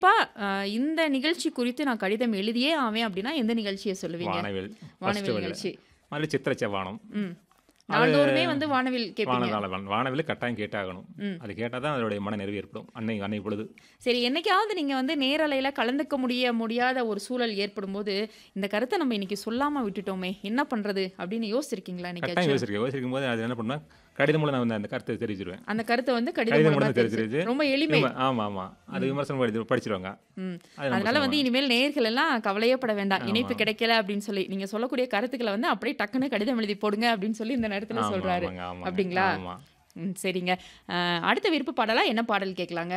கண்டிப்பா அ இந்த நிகழ்ச்சி குறித்து நான் கடிதம் எழுதியே ஆவேன் அப்படின்னா, எந்த நிகழ்ச்சிய சொல்லுவீங்க? வானவில் ஃபர்ஸ்ட் வானவில் வரியில. நிகழ்ச்சி. மறுபடியும் சித்திர செவ்வானம். ம். அது நாள்தோறுமே வந்து வானவில் கேட்பீங்க. வானவில் வானவில் கட்டாயம் கேட்டாகணும். ம். அது கேட்டா தான் அதனுடைய மன நிறைவு ஏற்படும். அன்னை அன்னை பொழுது. சரி என்னைக்காவது நீங்க வந்து நேரலையில கலந்துக்க முடிய முடியாத ஒரு சூழல் ஏற்படும்போது, இந்த கருத்த நம்ம இன்னைக்கு சொல்லாம விட்டுட்டோமே! என்ன பண்றது? அப்படின்னு யோசிச்சிருக்கீங்களா கட்டாயம் என்னைக்காச்சும்? யோசிச்சிருக்கேன். யோசிக்கும்போது அது என்ன பண்ணுவேன், கடிதம் மூலம் நான் வந்து அந்த கருத்தை தெரிவிச்சிருவேன். அந்த கருத்த வந்து கடிதம் கடிதம் மூலமா மூலம் தெரிஞ்சு தெரிவிச்சிருச்சு. ரொம்ப எளிமை. திரும்ப ஆமா, ஆமா. அது விமர்சனம் படி படிச்சிருவாங்க. ம். அது நமக்கு அதனால வந்து சொல்லுவாங்க. இனிமேல் நேயர்கள் எல்லாம் கவலையே பட வேண்டாம். இணைப்பு ஆமா. கிடைக்கல அப்படின்னு சொல்லி, நீங்க சொல்லக்கூடிய கருத்துக்கள வந்து அப்படியே டக்குன்னு கடிதம் எழுதி போடுங்க அப்படின்னு சொல்லி இந்த நேரத்துல ஆமா, சொல்றாரு. ஆமாங்க, ஆமாங்க. அப்படிங்களா? ஆமா. ம். சரிங்க. அ அடுத்த விருப்ப பாடலா என்ன பாடல் கேட்கலாங்க?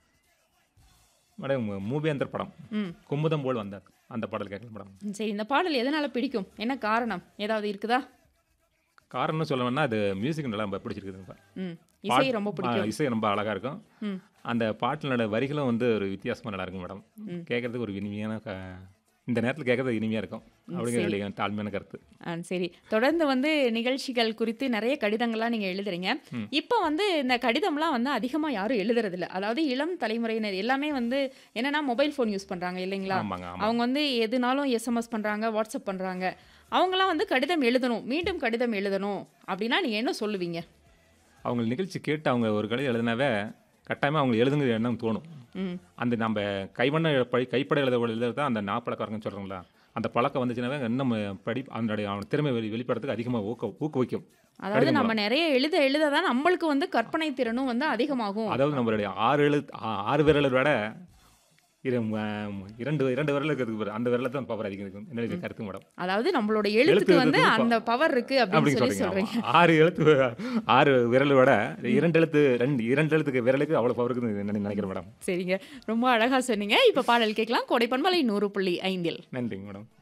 மேடம் மூவேந்தர் படம். ம். குமுதம் போல் வந்தார். அந்த பாடல் கேட்கலாம் மேடம். ம். சரி இந்த பாடல் எதனால பிடிக்கும்? என்ன காரணம்? ஏதாவது இருக்குதா? காரணம்னு சொல்லணும்னா அது மியூசிக் நல்லா ரொம்ப பிடிச்சிருக்குதுங்க. ம். இசை பாட் ரொம்ப ஆ பிடிக்கும். இசை ரொம்ப அழகா இருக்கும். ம். அந்த பாட்டினோட வரிகளும் வந்து ஒரு வித்தியாசமா நல்லா இருக்கும் மேடம். ம். கேட்கறதுக்கு ஒரு இனிமையான க இந்த நேரத்துல கேட்கறது இனிமையா இருக்கும். ம். அப்படிங்கிறது சரி. என்னுடைய தாழ்மையான கருத்து. ஆ சரி. தொடர்ந்து வந்து நிகழ்ச்சிகள் குறித்து நெறைய கடிதங்கள்லாம் நீங்க எழுதுறீங்க. ம். இப்ப வந்து இந்த கடிதம்லாம் வந்து அதிகமா யாரும் எழுதுறதில்ல. அதாவது இளம் தலைமுறையினர் எல்லாமே வந்து என்னன்னா மொபைல் ஃபோன் யூஸ் பண்றாங்க இல்லைங்களா? ஆமாங்க, ஆமா. அவங்க வந்து எதுனாலும் எஸ்எம்எஸ் பண்றாங்க, வாட்ஸ்அப் பண்றாங்க. அவங்கலாம் வந்து கடிதம் எழுதணும், மீண்டும் கடிதம் எழுதணும் அப்படின்னா நீங்க என்ன சொல்லுவீங்க? அவங்க நிகழ்ச்சி கேட்டு அவங்க ஒரு கடிதம் எழுதினாவே கட்டாயமா அவங்க எழுதுங்கிற எண்ணம் தோணும். ம். அந்த நம்ம கைவண்ண படி கைப்பட எழுத எழுதுறது தான் அந்த நாப்பழக்கம்னு சொல்றோம்ல. அந்த பழக்கம் வந்துச்சுனாவே இன்னும் படி அதனுடைய அவன் திறமை வெளி வெளிப்படுறதுக்கு அதிகமா ஊக்க ஊக்குவிக்கும். அதாவது கடிதம் நம்ம மூலம். நெறைய எழுத எழுத தான் நம்மளுக்கு வந்து கற்பனை திறனும் வந்து அதிகமாகும். அதாவது நம்மளுடைய 6 எழு 6 விரலை விட இரு ம 2 2 விரல் இருக்கிறதுக்கு பாரு. அந்த விரல்ல தான் பவர் அதிகம் இருக்கும். என்னுடைய ம். கருத்து மேடம். அதாவது நம்மளோட எழுத்து எழுத்துக்கு வந்து எழுத்துக்கு அந்த பவர் இருக்கு அப்படின்னு அப்படின்னு சொல்லி சொல்றீங்க. சொல்றீங்க. ஆமா. 6 எழுத்து 6 விரலை விட ம். 2 எழுத்து 2 2 எழுத்துக்கு விரலுக்கு அவ்வளவு பவர் இருக்குன்னு நினை நினைக்கிறேன் மேடம். சரிங்க. ரொம்ப அழகா சொன்னீங்க. இப்ப பாடல் கேட்கலாம். கோடை பண்பலை 100.5 இல். நன்றிங்க மேடம்.